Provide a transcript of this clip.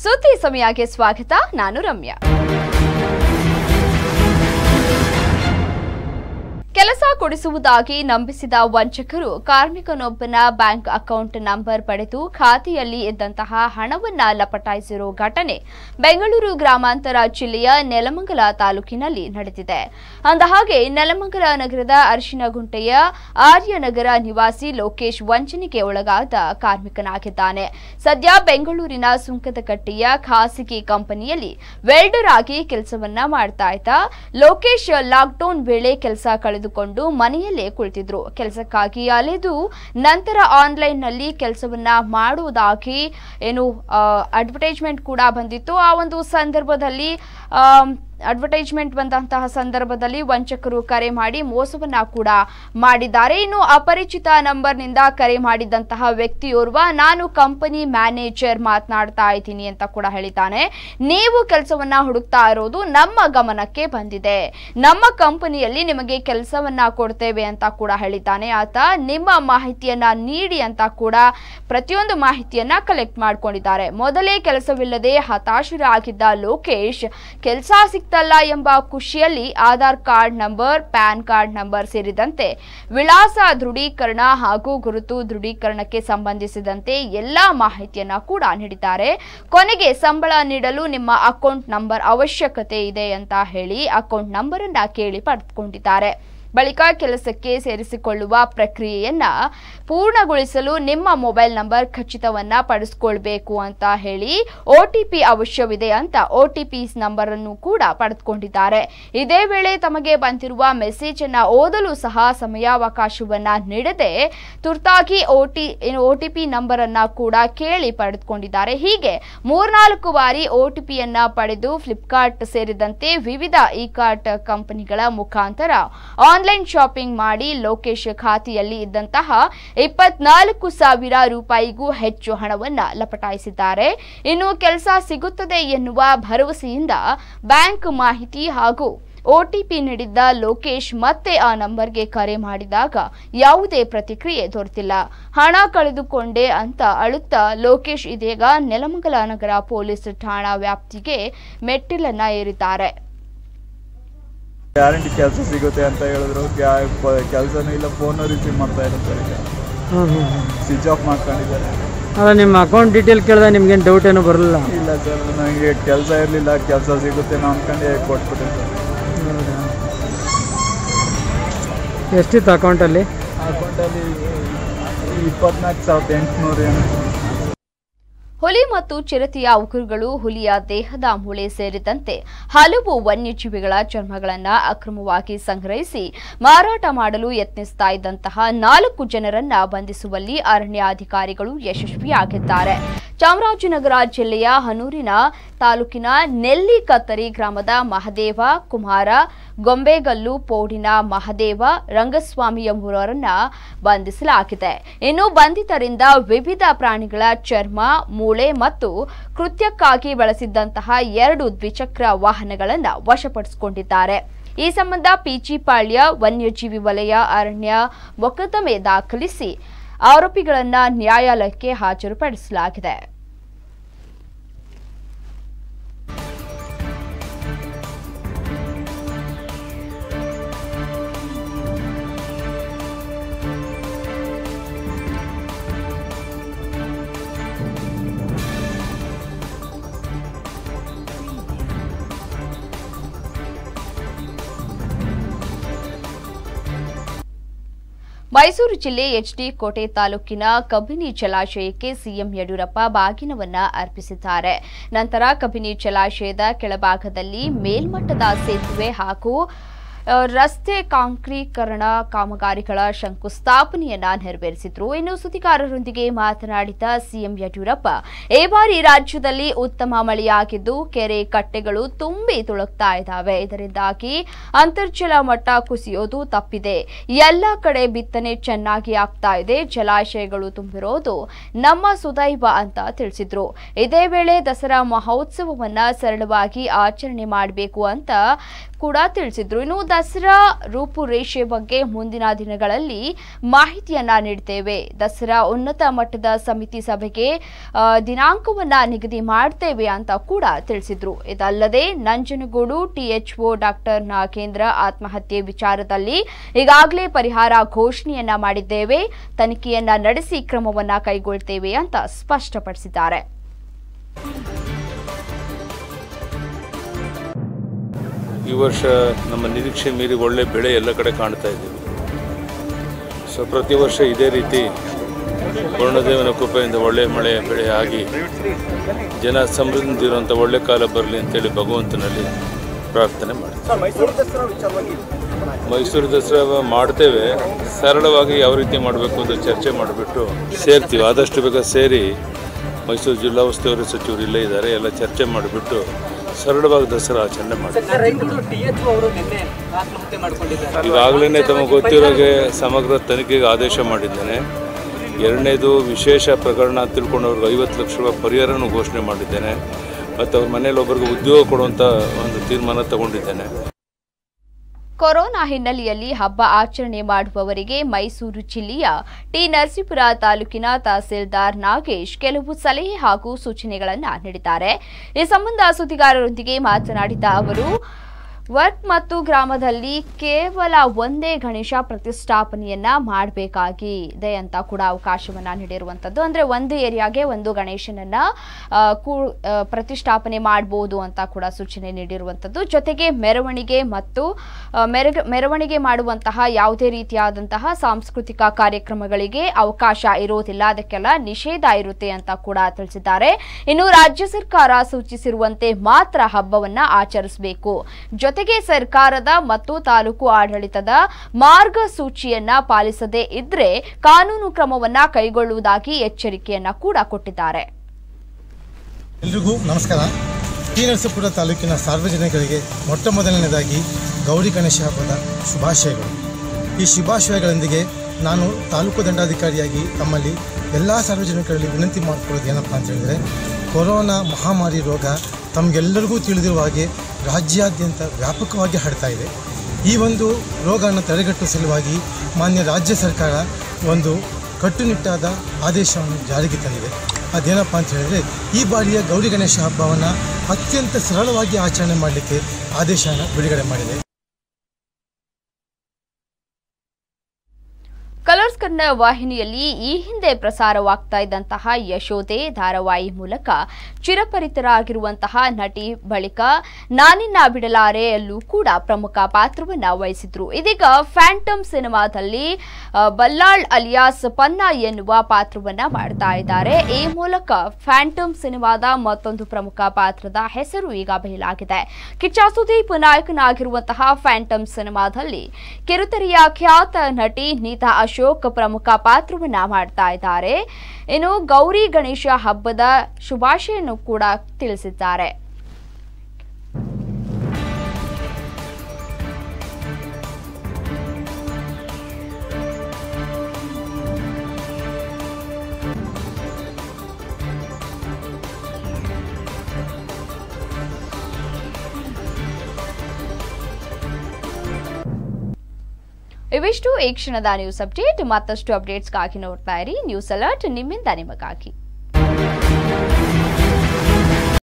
ಸುದ್ದಿ ಸಮಯಕ್ಕೆ ಸ್ವಾಗತ ನಾನು ರಮ್ಯಾ ಕೆಲಸ ಕೊಡಿಸುವುದಾಗಿ ನಂಬಿಸಿದ ವಂಚಕರು ಕಾರ್ಮಿಕನೊಬ್ಬನ ಬ್ಯಾಂಕ್ ಅಕೌಂಟ್ ನಂಬರ್ ಪಡೆದು ಖಾತೆಯಲ್ಲಿ ಇದ್ದಂತಹ ಹಣವನ್ನ ಲಪಟಾಯಿಸಿರೋ ಘಟನೆ ಬೆಂಗಳೂರು ಗ್ರಾಮಾಂತರ ಜಿಲ್ಲೆಯ ನೆಲಮಂಗಲ ತಾಲೂಕಿನಲ್ಲಿ ನಡೆದಿದೆ ಅಂದಹಾಗೆ ನೆಲಮಂಗಲ ನಗರದ ಅರಿಶಿನಗುಂಟೆಯ ಆರ್ಯನಗರ ನಿವಾಸಿ ಲೋಕೇಶ್ ವಂಚನೆಗೆ ಒಳಗಾದ ಕಾರ್ಮಿಕನಾಗಿದ್ದಾನೆ ಸದ್ಯ ಬೆಂಗಳೂರಿನ ಸುಂಕದಕಟ್ಟೆಯ ಖಾಸಗಿ ಕಂಪನಿಯಲ್ಲಿ ವೆಲ್ಡರ್ ಆಗಿ ಕೆಲಸವನ್ನ ಮಾಡ್ತಾ ಇದ್ದ ಲೋಕೇಶ್ ಲಾಕ್ಡೌನ್ ವೇಳೆ ಕೆಲಸ ಕಳೆದುಕೊಂಡು ಮನೆಯಲ್ಲೇ ಕುಳಿತಿದ್ರು ಕೆಲಸಕ್ಕಾಗಿ ಅಲೆದು ನಂತರ ಆನ್ಲೈನ್ ನಲ್ಲಿ ಕೆಲಸವನ್ನ ಮಾಡುವುದಾಗಿ ಏನು ಅಡ್ವರ್ಟೈಸ್ಮೆಂಟ್ ಕೂಡ ಬಂದಿತ್ತು ಆ ಒಂದು ಸಂದರ್ಭದಲ್ಲಿ ಅಡ್ವರ್ಟೈಸ್ಮೆಂಟ್ ಬಂದಂತಹ ಸಂದರ್ಭದಲ್ಲಿ ವಂಚಕರು ಕರೆ ಮಾಡಿ ಮೋಸವನ್ನ ಕೂಡ ಮಾಡಿದ್ದಾರೆ ಇನ್ನು ಅಪರಿಚಿತ ನಂಬರ್ನಿಂದ ಕರೆ ಮಾಡಿದಂತಹ ವ್ಯಕ್ತಿಯೋರ್ವ ನಾನು ಕಂಪನಿ ಮ್ಯಾನೇಜರ್ ಮಾತನಾಡ್ತಾ ಇದ್ದೀನಿ ಅಂತ ಕೂಡ ಹೇಳಿದ್ದಾನೆ ನೀವು ಕೆಲಸವನ್ನ ಹುಡುಕ್ತಾ ಇರೋದು ನಮ್ಮ ಗಮನಕ್ಕೆ ಬಂದಿದೆ ನಮ್ಮ ಕಂಪನಿಯಲ್ಲಿ ನಿಮಗೆ ಕೆಲಸವನ್ನ ಕೊಡ್ತೇವೆ ಅಂತ ಕೂಡ ಹೇಳಿದ್ದಾನೆ ಆತ ನಿಮ್ಮ ಮಾಹಿತಿಯನ್ನ ನೀಡಿ ಅಂತ ಕೂಡ ಪ್ರತಿಯೊಂದು ಮಾಹಿತಿಯನ್ನ ಕಲೆಕ್ಟ್ ಮಾಡ್ಕೊಂಡಿದ್ದಾರೆ ಮೊದಲೇ ಕೆಲಸವಿಲ್ಲದೆ ಹತಾಶರಾಗಿದ್ದ ಲೋಕೇಶ್ ಕೆಲಸ ಸಿಕ್ತಲ್ಲ ಎಂಬ ಖುಷಿಯಲ್ಲಿ Aadhaar card number PAN card number ಸೇರಿದಂತೆ ವಿಳಾಸ ದೃಢೀಕರಣ ಹಾಗೂ ಗುರುತು ದೃಢೀಕರಣಕ್ಕೆ ಸಂಬಂಧಿಸಿದಂತೆ ಎಲ್ಲಾ ಮಾಹಿತಿಯನ್ನ ಕೂಡ ನೀಡಿದ್ದಾರೆ ಕೊನೆಗೆ ಸಂಬಳ ನೀಡಲು ನಿಮ್ಮ ಅಕೌಂಟ್ ನಂಬರ್ ಅವಶ್ಯಕತೆ ಇದೆ ಅಂತ ಹೇಳಿ ಅಕೌಂಟ್ ನಂಬರ್ ಅನ್ನ ಕೇಳಿ ಪಡೆದುಕೊಂಡಿದ್ದಾರೆ ಬಳಿಕ ಕೆಲಸಕ್ಕೆ ಸೇರಿಸಿಕೊಳ್ಳುವ ಪ್ರಕ್ರಿಯೆಯನ್ನ ಪೂರ್ಣಗೊಳಿಸಲು ನಿಮ್ಮ ಮೊಬೈಲ್ ನಂಬರ್ ಖಚಿತವನ್ನ ಪಡಿಸ್ಕೊಳ್ಬೇಕು ಅಂತ ಹೇಳಿ ಒ ಟಿ ಪಿ ಅವಶ್ಯವಿದೆ ಅಂತ ಒ ಟಿ ಪಿ ನಂಬರ್ ಅನ್ನು ಕೂಡ ಪಡೆದುಕೊಂಡಿದ್ದಾರೆ ಇದೇ ವೇಳೆ ತಮಗೆ ಬಂದಿರುವ ಮೆಸೇಜ್ ಅನ್ನ ಓದಲು ಸಹ ಸಮಯಾವಕಾಶವನ್ನ ನೀಡದೆ ತುರ್ತಾಗಿ O T O T P number ಅನ್ನ ಕೂಡ ಕೇಳಿ ಪಡೆದುಕೊಂಡಿದ್ದಾರೆ ಹೀಗೆ ಮೂರ್ನಾಲ್ಕು ಬಾರಿ ಒ ಟಿ ಪಿಯನ್ನ ಪಡೆದು ಫ್ಲಿಪ್ಕಾರ್ಟ್ ಸೇರಿದಂತೆ ವಿವಿಧ ಇ ಕಾರ್ಟ್ ಕಂಪನಿಗಳ ಮುಖಾಂತರ ಆನ್ಲೈನ್ ಶಾಪಿಂಗ್ ಮಾಡಿ ಲೋಕೇಶ್ ಖಾತೆಯಲ್ಲಿ ಇದ್ದಂತಹ ಇಪ್ಪತ್ನಾಲ್ಕು ಸಾವಿರ ರೂಪಾಯಿಗೂ ಹೆಚ್ಚು ಹಣವನ್ನ ಲಪಟಾಯಿಸಿದ್ದಾರೆ ಇನ್ನು ಕೆಲಸ ಸಿಗುತ್ತದೆ ಎನ್ನುವ ಭರವಸೆಯಿಂದ ಬ್ಯಾಂಕ್ ಮಾಹಿತಿ ಹಾಗೂ ಒಟಿಪಿ ನೀಡಿದ್ದ ಲೋಕೇಶ್ ಮತ್ತೆ ಆ ನಂಬರ್ಗೆ ಕರೆ ಮಾಡಿದಾಗ ಯಾವುದೇ ಪ್ರತಿಕ್ರಿಯೆ ದೊರೆತಿಲ್ಲ ಹಣ ಕಳೆದುಕೊಂಡೆ ಅಂತ ಅಳುತ್ತಾ ಲೋಕೇಶ್ ಇದೀಗ ನೆಲಮಂಗಲ ನಗರ ಪೊಲೀಸ್ ಠಾಣಾ ವ್ಯಾಪ್ತಿಗೆ ಮೆಟ್ಟಿಲನ್ನ ಏರಿದ್ದಾರೆ ಗ್ಯಾರಂಟಿ ಕೆಲಸ ಸಿಗುತ್ತೆ ಅಂತ ಹೇಳಿದ್ರು ಕೆಲಸನೂ ಇಲ್ಲ ಫೋನು ರಿಸೀವ್ ಮಾಡ್ತಾ ಇಲ್ಲ ಸರ್ ಈಗ ಹ್ಮ್ ಹ್ಮ್ ಹ್ಮ್. ಸ್ವಿಚ್ ಆಫ್ ಮಾಡ್ಕೊಂಡಿದ್ದಾರೆ ಅಲ್ಲ ನಿಮ್ಮ ಅಕೌಂಟ್ ಡೀಟೇಲ್ ಕೇಳಿದ್ರೆ ನಿಮ್ಗೇನು ಡೌಟ್ ಏನೂ ಬರಲಿಲ್ಲ ಇಲ್ಲ ಸರ್ ನನಗೆ ಕೆಲಸ ಇರಲಿಲ್ಲ ಕೆಲಸ ಸಿಗುತ್ತೆ ನಾವು ಅಂದ್ಕೊಂಡು ಕೊಟ್ಬಿಟ್ಟೆ ಸರ್ ಎಷ್ಟಿತ್ತು ಅಕೌಂಟಲ್ಲಿ ಅಕೌಂಟಲ್ಲಿ ಇಪ್ಪತ್ನಾಲ್ಕು ಸಾವಿರದ ಎಂಟುನೂರು ಏನು ಹುಲಿ ಮತ್ತು ಚಿರತೆಯ ಉಗುರುಗಳು ಹುಲಿಯ ದೇಹದ ಮೂಳೆ ಸೇರಿದಂತೆ ಹಲವು ವನ್ಯಜೀವಿಗಳ ಚರ್ಮಗಳನ್ನ ಅಕ್ರಮವಾಗಿ ಸಂಗ್ರಹಿಸಿ ಮಾರಾಟ ಮಾಡಲು ಯತ್ನಿಸ್ತಾ ಇದ್ದಂತಹ ನಾಲ್ಕು ಜನರನ್ನ ಬಂಧಿಸುವಲ್ಲಿ ಅರಣ್ಯಾಧಿಕಾರಿಗಳು ಯಶಸ್ವಿಯಾಗಿದ್ದಾರೆ ಚಾಮರಾಜನಗರ ಜಿಲ್ಲೆಯ ಹನೂರಿನ ತಾಲೂಕಿನ ನೆಲ್ಲಿ ಕತ್ತರಿ ಗ್ರಾಮದ ಮಹದೇವ ಕುಮಾರ ಗೊಂಬೆಗಲ್ಲು ಪೋಡಿನ ಮಹದೇವ ರಂಗಸ್ವಾಮಿ ಎಂಬುವರನ್ನ ಬಂಧಿಸಲಾಗಿದೆ ಇನ್ನು ಬಂಧಿತರಿಂದ ವಿವಿಧ ಪ್ರಾಣಿಗಳ ಚರ್ಮ ಮೂಳೆ ಮತ್ತು ಕೃತ್ಯಕ್ಕಾಗಿ ಬಳಸಿದ್ದಂತಹ ಎರಡು ದ್ವಿಚಕ್ರ ವಾಹನಗಳನ್ನು ವಶಪಡಿಸಿಕೊಂಡಿದ್ದಾರೆ ಈ ಸಂಬಂಧ ಪಿಚಿಪಾಳ್ಯ ವನ್ಯಜೀವಿ ವಲಯ ಅರಣ್ಯ ಮೊಕದ್ದಮೆ ದಾಖಲಿಸಿ ಆರೋಪಿಗಳನ್ನ ನ್ಯಾಯಾಲಯಕ್ಕೆ ಹಾಜರುಪಡಿಸಲಾಗಿದೆ ಮೈಸೂರು ಜಿಲ್ಲೆ ಎಚ್ಡಿ ಕೋಟೆ ತಾಲೂಕಿನ ಕಬಿನಿ ಜಲಾಶಯಕ್ಕೆ ಸಿಎಂ ಯಡಿಯೂರಪ್ಪ ಬಾಗಿನವನ್ನ ಅರ್ಪಿಸಿದ್ದಾರೆ ನಂತರ ಕಬಿನಿ ಜಲಾಶಯದ ಕೆಳಭಾಗದಲ್ಲಿ ಮೇಲ್ಮಟ್ಟದ ಸೇತುವೆ ಹಾಗೂ ಆ, ರಸ್ತೆ ಕಾಂಕ್ರೀಕರಣ ಕಾಮಗಾರಿಗಳ ಶಂಕುಸ್ಥಾಪನೆಯನ್ನ ನೆರವೇರಿಸಿದ್ರು ಇನ್ನು ಸುದ್ದಿಗಾರರೊಂದಿಗೆ ಮಾತನಾಡಿದ ಸಿಎಂ ಯಡಿಯೂರಪ್ಪ ಈ ಬಾರಿ ರಾಜ್ಯದಲ್ಲಿ ಉತ್ತಮ ಮಳೆಯಾಗಿದ್ದು ಕೆರೆ ಕಟ್ಟೆಗಳು ತುಂಬಿ ತುಳುಕ್ತಾ ಇದ್ದಾವೆ ಇದರಿಂದಾಗಿ ಅಂತರ್ಜಲ ಮಟ್ಟ ಕುಸಿಯೋದು ತಪ್ಪಿದೆ ಎಲ್ಲ ಕಡೆ ಬಿತ್ತನೆ ಚೆನ್ನಾಗಿ ಆಗ್ತಾ ಇದೆ ಜಲಾಶಯಗಳು ತುಂಬಿರೋದು ನಮ್ಮ ಸುದೈವ ಅಂತ ತಿಳಿಸಿದ್ರು ಇದೇ ವೇಳೆ ದಸರಾ ಮಹೋತ್ಸವವನ್ನ ಸರಳವಾಗಿ ಆಚರಣೆ ಮಾಡಬೇಕು ಅಂತ ಕೂಡ ತಿಳಿಸಿದ್ರು ಇನ್ನು ದಸರಾ ರೂಪುರೇಷೆ ಬಗ್ಗೆ ಮುಂದಿನ ದಿನಗಳಲ್ಲಿ ಮಾಹಿತಿಯನ್ನ ನೀಡ್ತೇವೆ ದಸರಾ ಉನ್ನತ ಮಟ್ಟದ ಸಮಿತಿ ಸಭೆಗೆ ಆ, ದಿನಾಂಕವನ್ನ ನಿಗದಿ ಮಾಡ್ತೇವೆ ಅಂತ ಕೂಡ ತಿಳಿಸಿದ್ರು ಇದಲ್ಲದೆ ನಂಜನಗೂಡು ಟಿಎಚ್ಒ ಡಾಕ್ಟರ್ ನಾಗೇಂದ್ರ ಆತ್ಮಹತ್ಯೆ ವಿಚಾರದಲ್ಲಿ ಈಗಾಗಲೇ ಪರಿಹಾರ ಘೋಷಣೆಯನ್ನ ಮಾಡಿದ್ದೇವೆ ತನಿಖೆಯನ್ನ ನಡೆಸಿ ಕ್ರಮವನ್ನ ಕೈಗೊಳ್ತೇವೆ ಅಂತ ಸ್ಪಷ್ಟಪಡಿಸಿದ್ದಾರೆ ಈ ವರ್ಷ ನಮ್ಮ ನಿರೀಕ್ಷೆ ಮೀರಿ ಒಳ್ಳೆ ಬೆಳೆ ಎಲ್ಲ ಕಡೆ ಕಾಣ್ತಾ ಇದ್ದೀವಿ ಸೊ ಪ್ರತಿ ವರ್ಷ ಇದೇ ರೀತಿ ವರುಣದೇವನ ಕೃಪೆಯಿಂದ ಒಳ್ಳೆ ಮಳೆ ಬೆಳೆ ಆಗಿ ಜನ ಸಮೃದ್ಧಿರುವಂಥ ಒಳ್ಳೆ ಕಾಲ ಬರಲಿ ಅಂತೇಳಿ ಭಗವಂತನಲ್ಲಿ ಪ್ರಾರ್ಥನೆ ಮಾಡ್ತೀವಿ ಮೈಸೂರು ದಸರಾ ಮಾಡ್ತೇವೆ ಸರಳವಾಗಿ ಯಾವ ರೀತಿ ಮಾಡಬೇಕು ಅಂತ ಚರ್ಚೆ ಮಾಡಿಬಿಟ್ಟು ಸೇರ್ತೀವಿ ಆದಷ್ಟು ಬೇಗ ಸೇರಿ ಮೈಸೂರು ಜಿಲ್ಲಾ ಉಸ್ತುವಾರಿ ಸಚಿವರು ಇಲ್ಲೇ ಇದ್ದಾರೆ ಎಲ್ಲ ಚರ್ಚೆ ಮಾಡಿಬಿಟ್ಟು ಸರಳವಾಗಿ ದಸರಾ ಆಚರಣೆ ಮಾಡ್ತೀವಿ ರೈತರು ಟಿಎಚ್ಒ ಅವರು ನಿನ್ನೆ ಆತ್ಮಹತ್ಯೆ ಮಾಡ್ಕೊಂಡಿದ್ದಾರೆ ಈಗಾಗಲೇ ತಮಗೆ ಗೊತ್ತಿರೋಗೆ ಸಮಗ್ರ ತನಿಖೆಗೆ ಆದೇಶ ಮಾಡಿದ್ದೇನೆ ಎರಡನೇದು ವಿಶೇಷ ಪ್ರಕರಣ ಅಂತ ತಿಳ್ಕೊಂಡವ್ರಿಗೆ ಐವತ್ತು ಲಕ್ಷ ರೂಪಾಯಿ ಪರಿಹಾರನೂ ಘೋಷಣೆ ಮಾಡಿದ್ದೇನೆ ಮತ್ತು ಅವ್ರ ಮನೇಲಿ ಒಬ್ಬರಿಗೆ ಉದ್ಯೋಗ ಕೊಡುವಂಥ ಒಂದು ತೀರ್ಮಾನ ತಗೊಂಡಿದ್ದೇನೆ ಕೊರೋನಾ ಹಿನ್ನೆಲೆಯಲ್ಲಿ ಹಬ್ಬ ಆಚರಣೆ ಮಾಡುವವರಿಗೆ ಮೈಸೂರು ಜಿಲ್ಲೆಯ ಟಿ ನರಸೀಪುರ ತಾಲೂಕಿನ ತಹಸೀಲ್ದಾರ್ ನಾಗೇಶ್ ಕೆಲವು ಸಲಹೆ ಹಾಗೂ ಸೂಚನೆಗಳನ್ನು ನೀಡಿದ್ದಾರೆ ಈ ಸಂಬಂಧ ಸುದ್ದಿಗಾರರೊಂದಿಗೆ ಮಾತನಾಡಿದ ಅವರು ವರ್ಕ್ ಮತ್ತು ಗ್ರಾಮದಲ್ಲಿ ಕೇವಲ ಒಂದೇ ಗಣೇಶ ಪ್ರತಿಷ್ಠಾಪನೆಯನ್ನ ಮಾಡಬೇಕಾಗಿದೆ ಅಂತ ಕೂಡ ಅವಕಾಶವನ್ನ ನೀಡಿರುವಂತದ್ದು ಅಂದ್ರೆ ಒಂದು ಏರಿಯಾಗೆ ಒಂದು ಗಣೇಶನನ್ನ ಆ, ಕೂ- ಆ, ಪ್ರತಿಷ್ಠಾಪನೆ ಮಾಡಬಹುದು ಅಂತ ಕೂಡ ಸೂಚನೆ ನೀಡಿರುವಂತದ್ದು ಜೊತೆಗೆ ಮೆರವಣಿಗೆ ಮತ್ತು ಆ, ಮೆರಗ ಮೆರವಣಿಗೆ ಮಾಡುವಂತಹ ಯಾವುದೇ ರೀತಿಯಾದಂತಹ ಸಾಂಸ್ಕೃತಿಕ ಕಾರ್ಯಕ್ರಮಗಳಿಗೆ ಅವಕಾಶ ಇರೋದಿಲ್ಲ ಅದಕ್ಕೆಲ್ಲ ನಿಷೇಧ ಇರುತ್ತೆ ಅಂತ ಕೂಡ ತಿಳಿಸಿದ್ದಾರೆ ಇನ್ನು ರಾಜ್ಯ ಸರ್ಕಾರ ಸೂಚಿಸಿರುವಂತೆ ಮಾತ್ರ ಹಬ್ಬವನ್ನ ಆಚರಿಸಬೇಕು ಜೊತೆಗೆ ಸರ್ಕಾರದ ಮತ್ತು ತಾಲೂಕು ಆಡಳಿತದ ಮಾರ್ಗಸೂಚಿಯನ್ನ ಪಾಲಿಸದೇ ಇದ್ರೆ ಕಾನೂನು ಕ್ರಮವನ್ನ ಕೈಗೊಳ್ಳುವುದಾಗಿ ಎಚ್ಚರಿಕೆಯನ್ನ ಕೂಡ ಕೊಟ್ಟಿದ್ದಾರೆ ಎಲ್ರಿಗೂ ನಮಸ್ಕಾರ ಟಿ ನರಸೀಪುರ ತಾಲೂಕಿನ ಸಾರ್ವಜನಿಕರಿಗೆ ಮೊಟ್ಟ ಮೊದಲನೇದಾಗಿ ಗೌರಿ ಗಣೇಶ ಹಬ್ಬದ ಶುಭಾಶಯಗಳು ಈ ಶುಭಾಶಯಗಳೊಂದಿಗೆ ನಾನು ತಾಲೂಕು ದಂಡಾಧಿಕಾರಿಯಾಗಿ ತಮ್ಮಲ್ಲಿ ಎಲ್ಲ ಸಾರ್ವಜನಿಕರಲ್ಲಿ ವಿನಂತಿ ಮಾಡಿಕೊಳ್ಳೋದು ಏನಪ್ಪ ಅಂತ ಹೇಳಿದರೆ ಕೊರೋನಾ ಮಹಾಮಾರಿ ರೋಗ ತಮಗೆಲ್ಲರಿಗೂ ತಿಳಿದಿರುವ ಹಾಗೆ ರಾಜ್ಯಾದ್ಯಂತ ವ್ಯಾಪಕವಾಗಿ ಹರಡ್ತಾ ಇದೆ ಈ ಒಂದು ರೋಗವನ್ನು ತಡೆಗಟ್ಟುವ ಸಲುವಾಗಿ ಮಾನ್ಯ ರಾಜ್ಯ ಸರ್ಕಾರ ಒಂದು ಕಟ್ಟುನಿಟ್ಟಾದ ಆದೇಶವನ್ನು ಜಾರಿಗೆ ತಂದಿದೆ ಅದೇನಪ್ಪ ಅಂತ ಹೇಳಿದ್ರೆ ಈ ಬಾರಿಯ ಗೌರಿ ಗಣೇಶ ಹಬ್ಬವನ್ನು ಅತ್ಯಂತ ಸರಳವಾಗಿ ಆಚರಣೆ ಮಾಡಲಿಕ್ಕೆ ಆದೇಶನ ಬಿಡುಗಡೆ ಮಾಡಿದೆ ಕಲರ್ಸ್ ಕನ್ನಡ ವಾಹಿನಿಯಲ್ಲಿ ಈ ಹಿಂದೆ ಪ್ರಸಾರವಾಗ್ತಾ ಇದ್ದಂತಹ ಯಶೋದೆ ಧಾರಾವಾಹಿ ಮೂಲಕ ಚಿರಪರಿತರಾಗಿರುವಂತಹ ನಟಿ ಬಳಿಕ ನಾನಿನ್ನ ಬಿಡಲಾರೆಯಲ್ಲೂ ಕೂಡ ಪ್ರಮುಖ ಪಾತ್ರವನ್ನ ವಹಿಸಿದ್ರು ಇದೀಗ ಫ್ಯಾಂಟಮ್ ಸಿನಿಮಾದಲ್ಲಿ ಆ, ಬಲ್ಲಾಳ್ ಅಲಿಯಾಸ್ ಪನ್ನ ಎನ್ನುವ ಪಾತ್ರವನ್ನ ಮಾಡ್ತಾ ಇದ್ದಾರೆ ಈ ಮೂಲಕ ಫ್ಯಾಂಟಮ್ ಸಿನಿಮಾದ ಮತ್ತೊಂದು ಪ್ರಮುಖ ಪಾತ್ರದ ಹೆಸರು ಈಗ ಬಯಲಾಗಿದೆ ಕಿಚ್ಚ ಸುದೀಪ್ ನಾಯಕನಾಗಿರುವಂತಹ ಫ್ಯಾಂಟಮ್ ಸಿನಿಮಾದಲ್ಲಿ ಕಿರುತೆರೆಯ ಖ್ಯಾತ ನಟಿ ನೀತಾ ಅಶೋಕ್ ಪ್ರಮುಖ ಪಾತ್ರವನ್ನ ಮಾಡ್ತಾ ಇದ್ದಾರೆ ಇನ್ನು ಗೌರಿ ಗಣೇಶ ಹಬ್ಬದ ಶುಭಾಶಯನ್ನು ಕೂಡ ತಿಳಿಸಿದ್ದಾರೆ ಇವಿಷ್ಟು ಈ ಕ್ಷಣದ ನ್ಯೂಸ್ ಅಪ್ಡೇಟ್ ಮತ್ತಷ್ಟು ಅಪ್ಡೇಟ್ಸ್ಗಾಗಿ ನೋಡ್ತಾ ಇರಿ ನ್ಯೂಸ್ ಅಲರ್ಟ್ ನಿಮ್ಮಿಂದ ನಿಮಗಾಗಿ